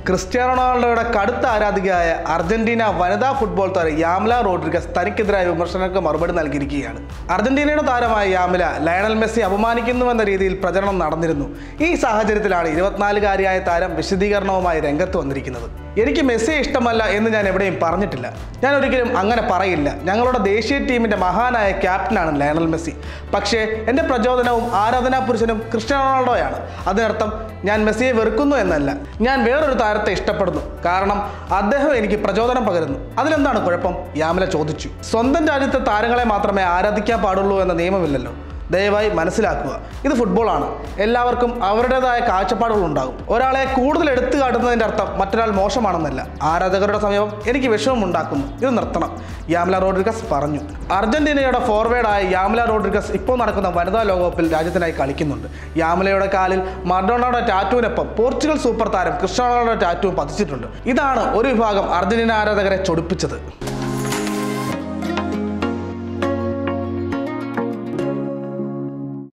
Cristiano റൊണാൾഡോയുടെ കടുത്ത ആരാധികയായ Argentina വനിതാ ഫുട്ബോൾ താരം യാമില റോഡ്രിഗസ് തനിക്കെതിരായ വിമർശനങ്ങൾക്ക് മറുപടി നൽകിയിരിക്കുകയാണ് അർജന്റീനയുടെ താരമായ യാമില ലയണൽ മെസ്സി അപമാനിക്കുന്നുവെന്ന രീതിയിൽ പ്രചരണം നടന്നിരുന്നു ഈ സാഹചര്യത്തിലാണ് ഇരുപത്തിനാലുകാരിയായ താരം വിശദീകരണവുമായി രംഗത്ത് വന്നിരിക്കുന്നത് എനിക്ക് മെസ്സിയെ ഇഷ്ടമല്ല എന്ന് ഞാൻ എവിടെയും പറഞ്ഞിട്ടില്ല ഞാൻ ഒരിക്കലും അങ്ങനെ പറയില്ല ഞങ്ങളുടെ ദേശീയ ടീമിന്റെ മഹാനായ ക്യാപ്റ്റനാണ് ലയണൽ മെസ്സി പക്ഷേ എൻ്റെ പ്രചോദനവും ആരാധനാ പുരുഷനും ക്രിസ്ത്യാനോ റൊണാൾഡോയാണ് അതിനർത്ഥം ഞാൻ മെസ്സിയെ വെറുക്കുന്നു എന്നല്ല ഞാൻ വേറൊരു താരത്തെ ഇഷ്ടപ്പെടുന്നു കാരണം അദ്ദേഹം എനിക്ക് പ്രചോദനം പകരുന്നു അതിലെന്താണ് കുഴപ്പം യാമില ചോദിച്ചു സ്വന്തം രാജ്യത്തെ താരങ്ങളെ മാത്രമേ ആരാധിക്കാൻ പാടുള്ളൂ എന്ന നിയമമില്ലല്ലോ ദയവായി മനസ്സിലാക്കുക ഇത് ഫുട്ബോളാണ് എല്ലാവർക്കും അവരുടേതായ കാഴ്ചപ്പാടുകൾ ഉണ്ടാകും ഒരാളെ കൂടുതൽ എടുത്തു കാട്ടുന്നതിൻ്റെ അർത്ഥം മറ്റൊരാൾ മോശമാണെന്നല്ല ആരാധകരുടെ സമീപം എനിക്ക് വിഷമം ഉണ്ടാക്കുന്നു ഇത് നിർത്തണം യാമില റോഡ്രിഗസ് പറഞ്ഞു അർജന്റീനയുടെ ഫോർവേഡായ യാമില റോഡ്രിഗസ് ഇപ്പോൾ നടക്കുന്ന വനിതാ ലോകകപ്പിൽ രാജ്യത്തിനായി കളിക്കുന്നുണ്ട് യാമിലയുടെ കാലിൽ മർഡോണയുടെ ടാറ്റുവിനൊപ്പം പോർച്ചുഗൽ സൂപ്പർ താരം ക്രിസ്ത്യാനോയുടെ ടാറ്റുവും പതിച്ചിട്ടുണ്ട് ഇതാണ് ഒരു വിഭാഗം അർജന്റീന ആരാധകരെ ചൊടിപ്പിച്ചത്